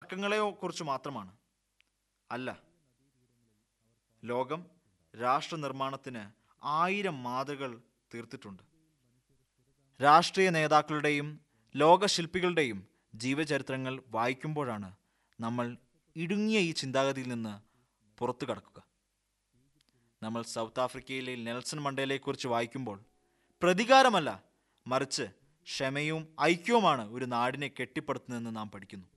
തർക്കങ്ങളെയോ കുറിച്ച് മാത്രമാണ് അല്ല ലോകം രാഷ്ട്ര നിർമ്മാണത്തിന് ആയിരം മാതൃകൾ തീർത്തിട്ടുണ്ട് രാഷ്ട്രീയ നേതാക്കളുടെയും ലോകശില്പികളുടെയും ജീവചരിത്രങ്ങൾ വായിക്കുമ്പോഴാണ് നമ്മൾ ഇടുങ്ങിയ ഈ ചിന്താഗതിയിൽ നിന്ന് പുറത്തു കടക്കുക നമ്മൾ സൗത്ത് ആഫ്രിക്കയിലെ നെൽസൺ മണ്ടേലയെക്കുറിച്ച് വായിക്കുമ്പോൾ പ്രതികാരമല്ല മറിച്ച് ക്ഷമയും ഐക്യവുമാണ് ഒരു നാടിനെ കെട്ടിപ്പടുത്തുന്നതെന്ന് നാം പഠിക്കുന്നു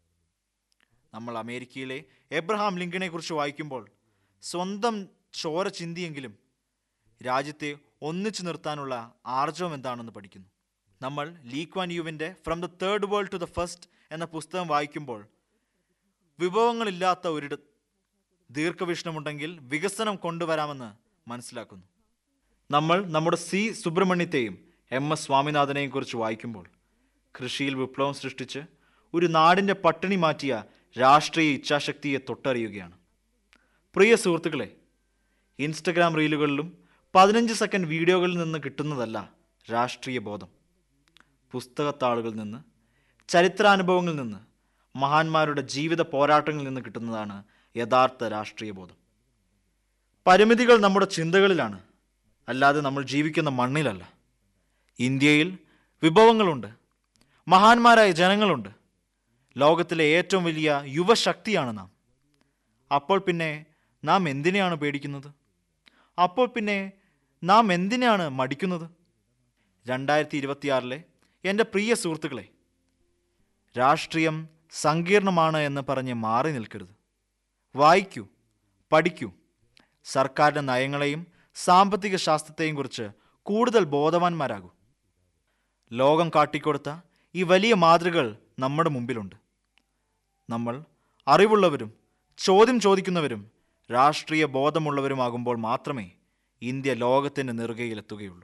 നമ്മൾ അമേരിക്കയിലെ എബ്രഹാം ലിങ്കനെ കുറിച്ച് വായിക്കുമ്പോൾ സ്വന്തം ചോര ചിന്തിയെങ്കിലും രാജ്യത്തെ ഒന്നിച്ചു നിർത്താനുള്ള ആർജവം എന്താണെന്ന് പഠിക്കുന്നു നമ്മൾ ലീക്വാൻ യുവിൻ്റെ from the third world to the first എന്ന പുസ്തകം വായിക്കുമ്പോൾ വിഭവങ്ങളില്ലാത്ത ഒരിട ദീർഘവീക്ഷണമുണ്ടെങ്കിൽ വികസനം കൊണ്ടുവരാമെന്ന് മനസ്സിലാക്കുന്നു നമ്മൾ നമ്മുടെ സി സുബ്രഹ്മണ്യത്തെയും എം എസ് സ്വാമിനാഥനെയും കുറിച്ച് വായിക്കുമ്പോൾ കൃഷിയിൽ വിപ്ലവം സൃഷ്ടിച്ച് ഒരു നാടിൻ്റെ പട്ടിണി മാറ്റിയ രാഷ്ട്രീയ ഇച്ഛാശക്തിയെ തൊട്ടറിയുകയാണ് പ്രിയ സുഹൃത്തുക്കളെ ഇൻസ്റ്റഗ്രാം റീലുകളിലും പതിനഞ്ച് സെക്കൻഡ് വീഡിയോകളിൽ നിന്ന് കിട്ടുന്നതല്ല രാഷ്ട്രീയ ബോധം പുസ്തകത്താളുകളിൽ നിന്ന് ചരിത്രാനുഭവങ്ങളിൽ നിന്ന് മഹാന്മാരുടെ ജീവിത പോരാട്ടങ്ങളിൽ നിന്ന് കിട്ടുന്നതാണ് യഥാർത്ഥ രാഷ്ട്രീയ ബോധം പരിമിതികൾ നമ്മുടെ ചിന്തകളിലാണ് അല്ലാതെ നമ്മൾ ജീവിക്കുന്ന മണ്ണിലല്ല ഇന്ത്യയിൽ വിഭവങ്ങളുണ്ട് മഹാന്മാരായ ജനങ്ങളുണ്ട് ലോകത്തിലെ ഏറ്റവും വലിയ യുവശക്തിയാണ് നാം അപ്പോൾ പിന്നെ നാം എന്തിനെയാണ് പേടിക്കുന്നത് അപ്പോൾ പിന്നെ നാം എന്തിനാണ് മടിക്കുന്നത് രണ്ടായിരത്തി ഇരുപത്തിയാറിലെ എൻ്റെ പ്രിയ സുഹൃത്തുക്കളെ രാഷ്ട്രീയം സങ്കീർണമാണ് എന്ന് പറഞ്ഞ് മാറി നിൽക്കരുത് വായിക്കൂ പഠിക്കൂ സർക്കാരിൻ്റെ നയങ്ങളെയും സാമ്പത്തിക ശാസ്ത്രത്തെയും കുറിച്ച് കൂടുതൽ ബോധവാന്മാരാകൂ ലോകം കാട്ടിക്കൊടുത്ത ഈ വലിയ മാതൃകൾ നമ്മുടെ മുമ്പിലുണ്ട് നമ്മൾ അറിവുള്ളവരും ചോദ്യം ചോദിക്കുന്നവരും രാഷ്ട്രീയ ബോധമുള്ളവരുമാകുമ്പോൾ മാത്രമേ ഇന്ത്യ ലോകത്തിൻ്റെ നെറുകയിലെത്തുകയുള്ളൂ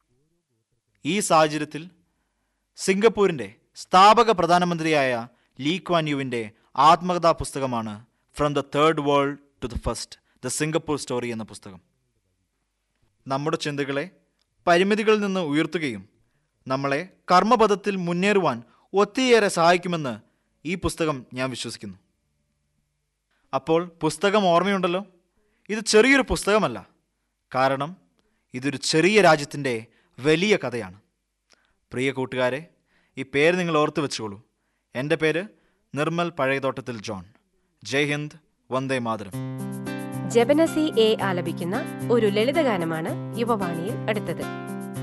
ഈ സാഹചര്യത്തിൽ സിംഗപ്പൂരിൻ്റെ സ്ഥാപക പ്രധാനമന്ത്രിയായ ലീ ക്വാൻ യുവിൻ്റെ ആത്മകഥാ പുസ്തകമാണ് from the third world to the first the Singapore story എന്ന പുസ്തകം നമ്മുടെ ചിന്തകളെ പരിമിതികളിൽ നിന്ന് ഉയർത്തുകയും നമ്മളെ കർമ്മപഥത്തിൽ മുന്നേറുവാൻ ഒത്തിരിയേറെ സഹായിക്കുമെന്ന് ഈ പുസ്തകം ഞാൻ വിശ്വസിക്കുന്നു അപ്പോൾ പുസ്തകം ഓർമ്മയുണ്ടല്ലോ ഇത് ചെറിയൊരു പുസ്തകമല്ല കാരണം ഇതൊരു ചെറിയ രാജ്യത്തിൻ്റെ വലിയ കഥയാണ് പ്രിയ കൂട്ടുകാരെ ഈ പേര് നിങ്ങൾ ഓർത്ത് വെച്ചോളൂ എൻ്റെ പേര് നിർമ്മൽ പഴയതോട്ടത്തിൽ ജോൺ ജയ് ഹിന്ദ് വന്ദേ മാതരം ജബനസി എ ആലപിക്കുന്ന ഒരു ലളിതഗാനമാണ് യുവവാണിയിൽ അടുത്തത്